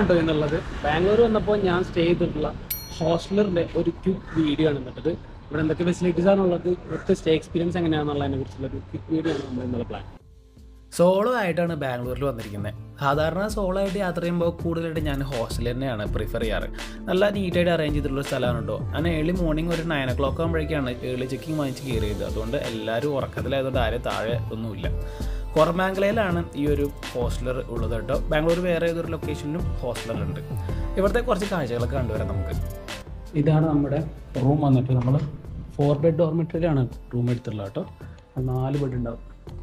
കേട്ടോ എന്നുള്ളത് ബാംഗ്ലൂർ വന്നപ്പോൾ ഞാൻ സ്റ്റേ ചെയ്തിട്ടുള്ള ഹോസ്റ്റലറിന്റെ ഒരു ക്വിക്ക് വീഡിയോ ആണ് എന്നിട്ടത് ഇവിടെ എന്തൊക്കെ ഫെസിലിറ്റീസ് ആണുള്ളത് ഇവിടുത്തെ സ്റ്റേ എക്സ്പീരിയൻസ് എങ്ങനെയാണെന്നുള്ളതിനെ കുറിച്ചുള്ള ഒരു ക്വിക്ക് വീഡിയോ ആണ് നമ്മൾ എന്നുള്ള പ്ലാൻ സോളോ ആയിട്ടാണ് ബാംഗ്ലൂരിൽ വന്നിരിക്കുന്നത് സാധാരണ സോളോ ആയിട്ട് യാത്ര ചെയ്യുമ്പോൾ കൂടുതലായിട്ട് ഞാൻ ഹോസ്റ്റൽ തന്നെയാണ് പ്രിഫർ ചെയ്യാറ് നല്ല നീറ്റായിട്ട് അറേഞ്ച് ചെയ്തിട്ടുള്ള സ്ഥലമാണ് കേട്ടോ ഞാൻ ഏർലി മോർണിംഗ് ഒരു നയൻ ഒ ക്ലോക്ക് ആകുമ്പോഴേക്കാണ് ഏർലി ചെക്കിങ് വാങ്ങിച്ച് കയറിയത് അതുകൊണ്ട് എല്ലാവരും ഉറക്കത്തിലായതുകൊണ്ട് ആരും താഴെ ഒന്നുമില്ല കൊറമാംഗലയിലാണ് ഈ ഒരു ഹോസ്റ്റലർ ഉള്ളത് കേട്ടോ ബാംഗ്ലൂർ വേറെ ഏതൊരു ലൊക്കേഷനിലും ഹോസ്റ്റലർ ഉണ്ട് ഇവിടുത്തെ കുറച്ച് കാഴ്ചകളൊക്കെ കണ്ടുവരാം നമുക്ക് ഇതാണ് നമ്മുടെ റൂം വന്നിട്ട് നമ്മൾ ഫോർ ബെഡ് ഡോർമെറ്ററിയിലാണ് റൂം എടുത്തുള്ളത് കേട്ടോ നാല് ബെഡ് ഉണ്ടാവും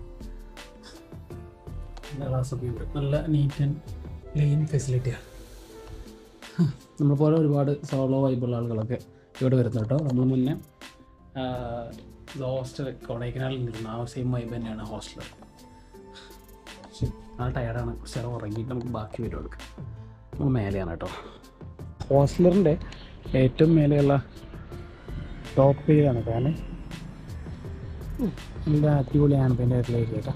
നല്ല ക്ലാസ്സൊക്കെ ഉണ്ട് നല്ല നീറ്റ് ആൻഡ് ക്ലീൻ ഫെസിലിറ്റിയാണ് നമ്മളെ പോലെ ഒരുപാട് സോളോ വൈബുള്ള ആളുകളൊക്കെ ഇവിടെ വരുന്നു കേട്ടോ നമ്മൾ മുന്നേ ഹോസ്റ്റൽ കൊടൈക്കനാലിൽ നിന്നിരുന്നു ആ സെയിം വൈബ് തന്നെയാണ് ഹോസ്റ്റൽ ആ ടയർഡാണ് കുറച്ച് നേരം ഉറങ്ങിയിട്ട് നമുക്ക് ബാക്കി വരും എടുക്കാം നമ്മൾ മേലെയാണ് കേട്ടോ ഹോസ്റ്റലറിൻ്റെ ഏറ്റവും മേലെയുള്ള ടോപ്പ് ഏരിയയാണ് കാരണം നല്ല അടിപൊളിയാണ് പിന്നെ ഏരിയ കേട്ടോ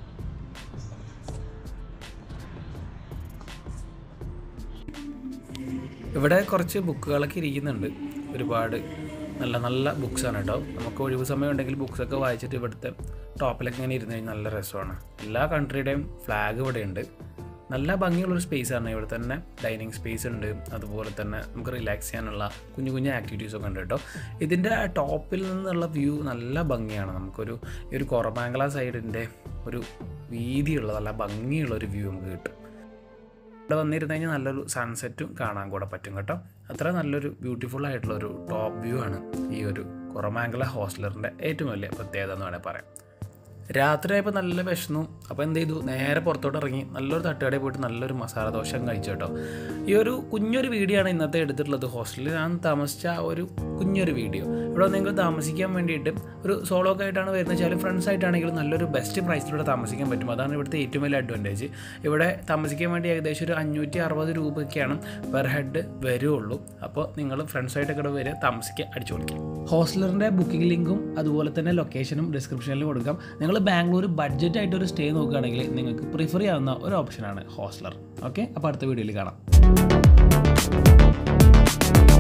ഇവിടെ കുറച്ച് ബുക്കുകളൊക്കെ ഇരിക്കുന്നുണ്ട് ഒരുപാട് നല്ല നല്ല ബുക്സാണ് കേട്ടോ നമുക്ക് ഒഴിവ് സമയം ഉണ്ടെങ്കിൽ ബുക്സൊക്കെ വായിച്ചിട്ട് ഇവിടുത്തെ ടോപ്പിലൊക്കെ ഇങ്ങനെ ഇരുന്ന് കഴിഞ്ഞാൽ നല്ല രസമാണ് എല്ലാ കൺട്രിയുടെയും ഫ്ലാഗ് ഇവിടെ ഉണ്ട് നല്ല ഭംഗിയുള്ളൊരു സ്പേസ് ആണ് ഇവിടെ തന്നെ ഡൈനിങ് സ്പേസ് ഉണ്ട് അതുപോലെ തന്നെ നമുക്ക് റിലാക്സ് ചെയ്യാനുള്ള കുഞ്ഞു കുഞ്ഞു ആക്ടിവിറ്റീസ് ഒക്കെ ഉണ്ട് കേട്ടോ ഇതിൻ്റെ ടോപ്പിൽ നിന്നുള്ള വ്യൂ നല്ല ഭംഗിയാണ് നമുക്കൊരു ഈ ഒരു കൊറമാംഗല സൈഡിൻ്റെ ഒരു വീതിയുള്ള നല്ല ഭംഗിയുള്ള ഒരു വ്യൂ നമുക്ക് കിട്ടും ഇവിടെ വന്നിരുന്ന് കഴിഞ്ഞാൽ നല്ലൊരു സൺസെറ്റും കാണാൻ കൂടെ പറ്റും കേട്ടോ അത്ര നല്ലൊരു ബ്യൂട്ടിഫുൾ ആയിട്ടുള്ള ഒരു ടോപ്പ് വ്യൂ ആണ് ഈ ഒരു കൊറമാംഗല ഹോസ്റ്റലറിൻ്റെ ഏറ്റവും വലിയ പ്രത്യേകത എന്ന് വേണേൽ പറയാം രാത്രിയായപ്പോൾ നല്ല വിഷന്നു അപ്പോൾ എന്ത് ചെയ്തു നേരെ പുറത്തോട്ട് ഇറങ്ങി നല്ലൊരു തട്ടുകടയിൽ പോയിട്ട് നല്ലൊരു മസാല ദോശ കഴിച്ചു കേട്ടോ ഈ ഒരു കുഞ്ഞൊരു വീഡിയോ ആണ് ഇന്നത്തെ എടുത്തിട്ടുള്ളത് ഹോസ്റ്റലിൽ ഞാൻ താമസിച്ച ആ ഒരു കുഞ്ഞൊരു വീഡിയോ ഇവിടെ നിങ്ങൾക്ക് താമസിക്കാൻ വേണ്ടിയിട്ട് ഒരു സോളോ ഒക്കെ ആയിട്ടാണ് വരുന്നത് വെച്ചാലും ഫ്രണ്ട്സ് ആയിട്ടാണെങ്കിലും നല്ലൊരു ബെസ്റ്റ് പ്രൈസിലൂടെ താമസിക്കാൻ പറ്റും അതാണ് ഇവിടുത്തെ ഏറ്റവും വലിയ അഡ്വാൻറ്റേജ് ഇവിടെ താമസിക്കാൻ വേണ്ടി ഏകദേശം ഒരു അഞ്ഞൂറ്റി അറുപത് രൂപയൊക്കെയാണ് പെർ ഹെഡ് വരുള്ളൂ അപ്പോൾ നിങ്ങൾ ഫ്രണ്ട്സായിട്ടൊക്കെ ഇവിടെ വരെ താമസിക്കുക അടിച്ചു കൊടുക്കുക ഹോസ്റ്റലറിൻ്റെ ബുക്കിംഗ് ലിങ്കും അതുപോലെ തന്നെ ലൊക്കേഷനും ഡിസ്ക്രിപ്ഷനിൽ കൊടുക്കാം നിങ്ങൾ ബാംഗ്ലൂർ ബഡ്ജറ്റ് ആയിട്ട് ഒരു സ്റ്റേ നോക്കുകയാണെങ്കിൽ നിങ്ങൾക്ക് പ്രിഫർ ചെയ്യാവുന്ന ഒരു ഓപ്ഷനാണ് ഹോസ്റ്റലർ ഓക്കെ അപ്പോൾ അടുത്ത വീഡിയോയിൽ കാണാം